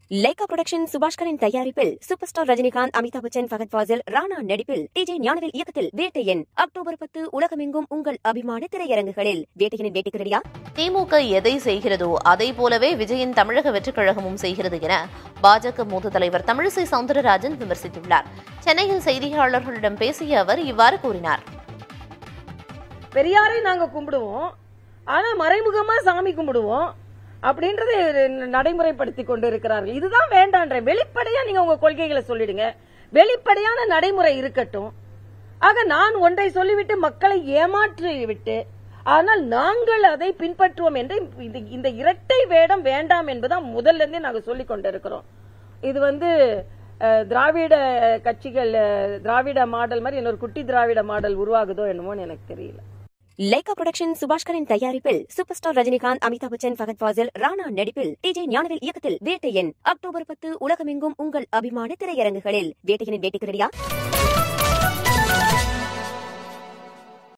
Lyca production சுபாஷ்கரின் தயாரிப்பில் super star Rajinikanth Amitabh Bachchan Fahadh Faasil Rana நடிப்பில் டிஜே ஞானவேல் இயக்கத்தில் வேட்டையன் அக்டோபர் பத்து உலகமெங்கும் உங்கள் அபிமான திரையரங்குகளில் வேட்டையனின் வேட்டைக்கு ரெடியா திமுக எதை செய்கிறதோ அதை போலவே விஜயின் தமிழக வெற்றிக் கழகமும் செய்கிறது என பாஜக மூத்த தலைவர் தமிழிசை சவுந்தரராஜன் விமர்சித்துள்ளார் சென்னையில் செய்தியாளர்களிடம் பேசிய அவர் இவ்வாறு கூறினார் பெரியாரை நாங்க கும்பிடுவோம் ஆனா மறைமுகமா சாமி கும்பிடுவோம் அப்படின்றதை நடைமுறைப்படுத்தி கொண்டு இருக்கிறார்கள் இதுதான் வேண்டான்ற வெளிப்படையா நீங்க உங்க கொள்கைகளை சொல்லிடுங்க வெளிப்படையான நடைமுறை இருக்கட்டும் ஆக நான் ஒன்றை சொல்லிவிட்டு மக்களை ஏமாற்றி விட்டு ஆனால் நாங்கள் அதை பின்பற்றுவோம் என்று இந்த- இந்த இரட்டை வேடம் வேண்டாம் என்பதுதான் முதல்ல இருந்தே நாங்க சொல்லிக் கொண்டிருக்கிறோம் இது வந்து அஹ், திராவிட கட்சிகள் அஹ், திராவிட மாடல் மாதிரி இன்னொரு குட்டி திராவிட மாடல் உருவாகுதோ என்னமோன்னு எனக்கு தெரியல லைகா புரொடக்ஷன் சுபாஷ்கரின் தயாரிப்பில் சூப்பர் ஸ்டார் ரஜினிகாந்த் அமிதாப் பச்சன் ஃபகத் ஃபாசில் ராணா நடிப்பில் டிஜே ஞானவேல் இயக்கத்தில் வேட்டையன் அக்டோபர் பத்து உலகமெங்கும் உங்கள் அபிமான திரையரங்குகளில் வேட்டையனின் வேட்டைக்கு ரெடியா